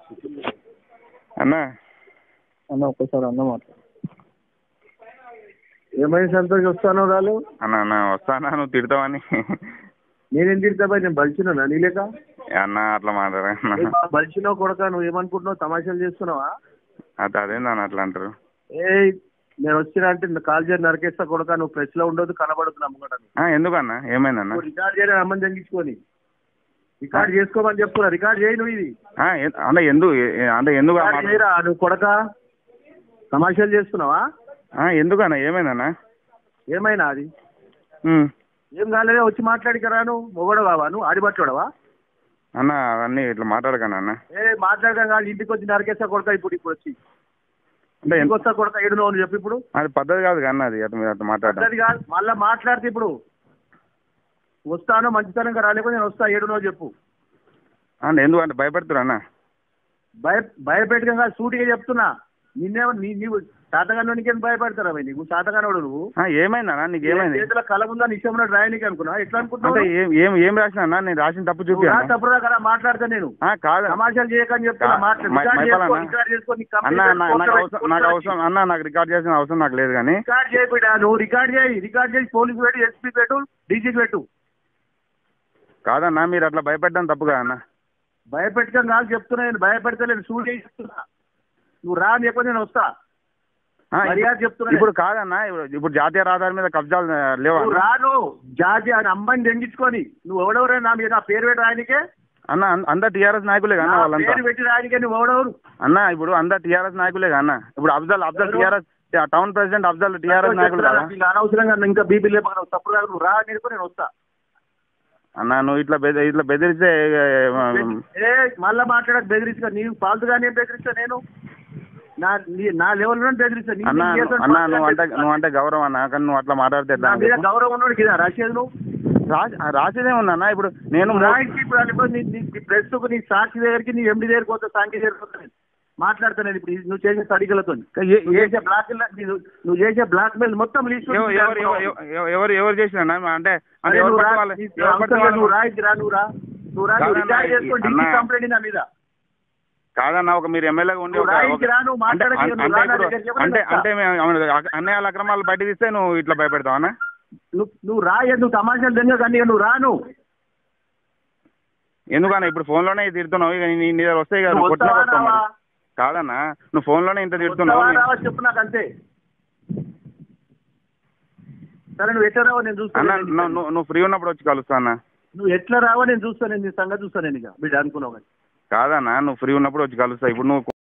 అన్నా అన్న ఒక్కసారి అన్న మాట్లాడు ఏమైంది సంతోష్ వస్తానో రాలు అన్న అన్న వస్తానా నువ్వు తిడతావని నేనేం తిడతా బాయ్ నేను బలిచినా నీలేక అన్న అట్లా మాట్లాడన్నా బలిచినావు కొడక నువ్వు ఏమనుకుంటున్నావు తమాషాలు చేస్తున్నావా అది అదేందన్న అట్లా అంటారు ఏ నేను వచ్చినా అంటే కాల్ చేసి నరికేస్తా కొడక నువ్వు ప్రెస్ లో ఉండదు కనబడదు నమ్మకం ఆ, ఎందుకన్న ఏమైందన్న నువ్వు రికార్డ్ చేయని అమ్మని తగ్గించుకొని రికార్డ్ చేసుకోమని చెప్తున్నా రికార్డ్ చేయి నువ్వు ఇది ఆ, ఎ- అంటే ఎందుకు ఎ- ఎ- అంటే ఎందుకు ఆ రికార్డ్ మాట- చేయరా నువ్వు కొడక తమాషాలు చేస్తున్నావా ఆ, ఎందుకన్న ఏమైందన్న ఏమైనా అది ఉమ్. ఏం కాలేదే వచ్చి మాట్లాడికరా నువ్వు మొగడవావా నువ్వు ఆడిపట్టుడవా అన్న అవన్నీ ఇట్లా మాట్లాడకండి అన్న ఏ మాట్లాడడం కాదు ఇంటికి వచ్చి నరికేస్తా కొడక ఇప్పుడు ఇప్పుడు వచ్చి అంటే ఇంటికి ఎంత- వస్తా కొడక ఏడు నువ్వు చెప్పు ఇప్పుడు అది పద్ధతి కాదు కన్నా అది అట్లా మీరు అట్లా మాట్లాడడం అది కాదు మళ్ళా మాట్లాడితే ఇప్పుడు వస్తాను మంచితనంగా రాలేకపోతే నేను వస్తా ఏడు నువ్వు చెప్పు అంటే ఎందుకు అంటే భయపెడుతురా అన్న భయ భయపెట్టడం కాదు సూటిగా చెప్తున్నా నిన్నేమో నీ నీవు శాతగానోనికి ఏం భయపడతారా భయ్ నీకు శాతగానోడు నువ్వు ఆ, ఏమైందన్న నీకు ఏమైంది చేతుల కళ ఉందా నిశ్చయం రాయనికి అనుకున్నా ఎట్లా అంటే అనుకుంటున్నావు ఏం ఏం ఏం రాసిన అన్న నేను రాసిన తప్పు నువ్వు చూపి రా అన్న తప్పురా కదా మాట్లాడతా నేను ఆ, కాదు సమాచారం చేయకని చెప్తున్నా కా- మాట్లాడు మై- రికార్డ్ చేసుకో మైపాలన్నా? రికార్డ్ చేసుకో నీ అన్న కంపెనీ నా- నాకు ఫోటో అవసరం పెట్టి, నాకు ఫోటో అవసరం అన్న నాకు రికార్డ్ చేసిన అవసరం నాకు లేదు కానీ రికార్డ్ చేయి బిడ్డ నువ్వు రికార్డ్ చేయి రికార్డ్ చేసి పోలీసు పెట్టు ఎస్పీ పెట్టు డీజీకి పెట్టు కాదన్నా మీరు అట్లా భయపెట్టడం తప్పు కదా అన్న భయపెట్టడం కాదు చెప్తున్నా నేను భయపెడతలేను సూట్ చేసి చెప్తున్నా నువ్వు రా అని చెప్పి నేను వస్తా ఆ, మర్యాద ఇప్పుడు- చెప్తున్నా ఇప్పుడు కాదన్నా ఇప్పుడు ఇప్పుడు జాతీయ రహదారి మీద కబ్జాలు ఆ, లేవా నువ్వు అన్న? రాను జాతి అని అమ్మాయిని దెంగించుకొని నువ్వు ఎవడెవరే నా మీద నా పేరు పెట్టి రాయనికే అన్న అన్- అందరు టీఆర్ఎస్ నాయకులే కదా నా వాళ్ళంతా పేరు పెట్టి రాయనికే నువ్వు ఎవడెవరు అన్న ఇప్పుడు అందరు టీఆర్ఎస్ నాయకులే కదా అన్న ఇప్పుడు అఫ్జల్ అఫ్జల్ ఎవరు? TRS town president Afzal TRS నాయకులు కదా ఇంకా అనవసరంగా నన్ను ఇంకా బీపీ లేపక నువ్వు తప్పుడు రాదు నువ్వు రా అని చెప్పి నేను వస్తా అన్న నువ్వు ఇట్లా బెద ఇట్లా బెదిరిస్తే ఏ మళ్ళా మాట్లాడక బెదిరిస్తా నీవు ఫాల్తుగానే బెదిరిస్తా నేను నా నీ- నా లెవెల్ లో బెదిరిస్తా నీ- అన్న నీ చేతులు అన్న నువ్వు అంటే బెదిరిస్తా. నువ్వు అంటే గౌరవం అన్న కానీ నువ్వు అట్లా మాట్లాడితే ఎట్లా నా మీద గౌరవం ఉన్నాడు కదా రాసేది నువ్వు రాసి రాసేదే ఉందన్న ఇప్పుడు నేను నువ్వు మో- రాయించి ఇప్పుడు అనుకో నీ నీ నీ ప్రెస్ కు నీ సాక్షి దగ్గరికి నీ ఎండి దగ్గరికి పోతా సాంఖ్య దగ్గరికి పోతా నేను. మాట్లాడతాను ఇప్పుడు ఇది నువ్వు చేసే తడికలతో ఏ- నువ్వు ఏ- చేసే బ్లాక్ నువ్వు చేసే బ్లాక్ మెయిల్ మొత్తం లిస్ట్ ఎవ- ఎవరు ఎవరు ఎవరు- ఎవరు ఎవరు చేసిన అంటే అంటే అరే ఎవరు నువ్వు రా, పట్టుకోవాలి? నీ ఎవరు అవసరం లేదు, పట్టుకోవాలి? నువ్వు రాయికి రా నువ్వు రా నువ్వు రా నువ్వు కాదన్నా, రికార్డ్ చేసుకో అన్నా. డీజీ కంప్లైంట్ నా మీద కాదన్న ఒక మీరు ఎమ్మెల్యేగా ఉండి నువ్వు ఒక- రాయికి ఒక- రా, నువ్వు అంటే మాట్లాడకు, అంటే నువ్వు రా నా ఇప్పుడు- దగ్గరికి ఎవరైనా అంటే వస్తా. అంటే మేము అవును, అక- అన్నయ్య అక్రమాలు బయట తీస్తే నువ్వు ఇట్లా భయపెడతావు అన్న నువ్వు నువ్వు రాయ నువ్వు తమాషాలు తెంగ కానీ నువ్వు రాను ఎందుకన్నా ఇప్పుడు ఫోన్లోనే తిడుతున్నావు ఇక నీ నీ దగ్గర వస్తాయి కదా నువ్వు నువ్వు కొట్టినా వస్తావా కొడతావు మరి. రావా? కాదన్నా నువ్వు ఫోన్లోనే ఇంత తిడుతున్నావు వస్తావా రావా చెప్పు నాకు అంతే సరే నువ్వు ఎట్లా రావో నేను అన్న చూస్తాను నువ్వు- నువ్వు నువ్వు ఫ్రీ ఉన్నప్పుడు వచ్చి కలుస్తా అన్న నువ్వు ఎట్లా రావో నేను చూస్తాను నేను నీ సంగతి చూస్తాను నేను ఇక బిడ్డ అనుకున్నావు కానీ కాదన్నా నువ్వు ఫ్రీ ఉన్నప్పుడు వచ్చి కలుస్తా ఇప్పుడు నువ్వు